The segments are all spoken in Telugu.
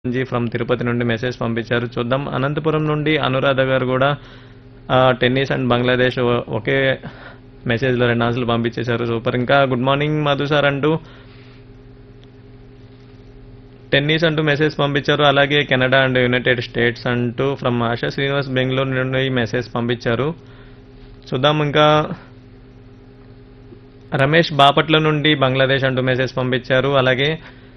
జీ ఫ్రమ్ తిరుపతి నుండి మెసేజ్ పంపించారు చూద్దాం అనంతపురం నుండి అనురాధ గారు కూడా ఆ, టెన్నిస్ అండ్ బంగ్లాదేశ్ ఒ- ఒకే మెసేజ్లో రెండు ఆన్సర్లు పంపించేశారు సూపర్ ఇంకా గుడ్ మార్నింగ్ మధు సార్ అంటూ టెన్నిస్ అంటూ మెసేజ్ పంపించారు అలాగే కెనడా అండ్ యునైటెడ్ స్టేట్స్ అంటూ ఫ్రమ్ ఆశా శ్రీనివాస్ బెంగళూరు నుండి మెసేజ్ పంపించారు చూద్దాం ఇంకా రమేష్ బాపట్ల నుండి బంగ్లాదేశ్ అంటూ మెసేజ్ పంపించారు అలాగే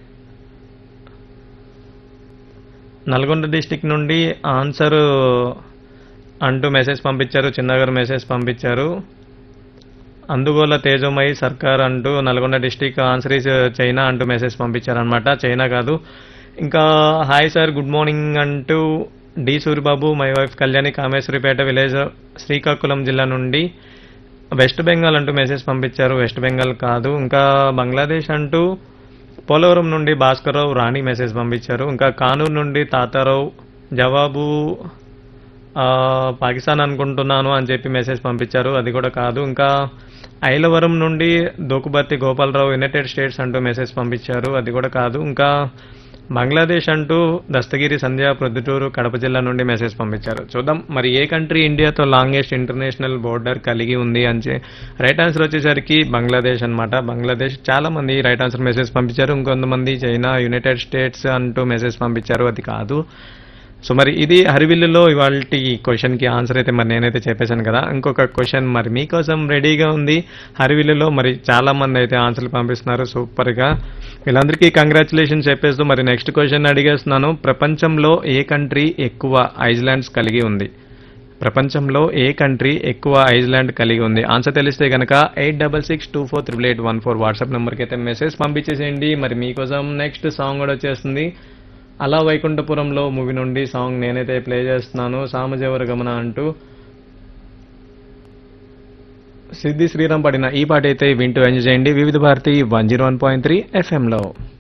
నల్గొండ డిస్టిక్ నుండి ఆన్సర్ అంటూ మెసేజ్ పంపించారు చిన్నగారు మెసేజ్ పంపించారు అందుగోల తేజోమయి సర్కార్ అంటూ Nalgonda district answer is China అంటూ మెసేజ్ పంపించారు అనమాట చైనా కాదు ఇంకా హాయ్ సార్ గుడ్ మార్నింగ్ అంటూ D Suribabu my wife Kalyani Kameswaripeta village Srikakulam జిల్లా నుండి వెస్ట్ బెంగాల్ అంటూ మెసేజ్ పంపించారు వెస్ట్ బెంగాల్ కాదు ఇంకా బంగ్లాదేశ్ అంటూ పోలవరం నుండి భాస్కర్రావు రాణి మెసేజ్ పంపించారు ఇంకా కానూరు నుండి తాతారావు జవాబు ఆ, పాకిస్తాన్ అనుకుంటున్నాను అని చెప్పి మెసేజ్ పంపించారు అది కూడా కాదు ఇంకా ఐలవరం నుండి దోకుబర్తి గోపాలరావు యునైటెడ్ స్టేట్స్ అంటూ మెసేజ్ పంపించారు అది కూడా కాదు ఇంకా బంగ్లాదేశ్ అంటూ దస్తగిరి సంధ్య ప్రొద్దుటూరు కడప జిల్లా నుండి మెసేజ్ పంపించారు చూద్దాం మరి ఏ కంట్రీ ఇండియాతో లాంగెస్ట్ ఇంటర్నేషనల్ బోర్డర్ కలిగి ఉంది అని చె- రైట్ ఆన్సర్ వచ్చేసరికి బంగ్లాదేశ్ అన్నమాట బంగ్లాదేశ్ చాలా మంది రైట్ ఆన్సర్ మెసేజ్ పంపించారు ఇంకొంతమంది చైనా యునైటెడ్ స్టేట్స్ అంటూ మెసేజ్ పంపించారు అది కాదు సో మరి ఇది హరివిల్లులో ఇవాళ క్వశ్చన్ కి ఆన్సర్ అయితే మరి నేనైతే చెప్పేశాను కదా ఇంకొక క్వశ్చన్ మరి మీకోసం రెడీగా ఉంది హరివిల్లులో మరి చాలా మంది అయితే ఆన్సర్లు పంపిస్తున్నారు సూపర్ గా వీళ్ళందరికీ కంగ్రాచులేషన్స్ చెప్పేస్తూ మరి నెక్స్ట్ క్వశ్చన్ అడిగేస్తున్నాను ప్రపంచంలో ఏ కంట్రీ ఎక్కువ ఐస్లాండ్స్ కలిగి ఉంది ప్రపంచంలో ఏ కంట్రీ ఎక్కువ ఐస్లాండ్ కలిగి ఉంది ఆన్సర్ తెలిస్తే కనుక eight double six two four triple eight one four WhatsApp నెంబర్కి అయితే మెసేజ్ పంపించేసేయండి మరి మీకోసం నెక్స్ట్ సాంగ్ కూడా వచ్చేస్తుంది అలా వైకుంఠపురంలో మూవీ నుండి సాంగ్ నేనైతే ప్లే చేస్తున్నాను సామజవర గమన అంటూ సిద్ధి శ్రీరామ్ పడిన ఈ పాట అయితే వింటూ ఎంజాయ్ చేయండి Vividh Bharati one zero one point three ఎఫ్ఎంలో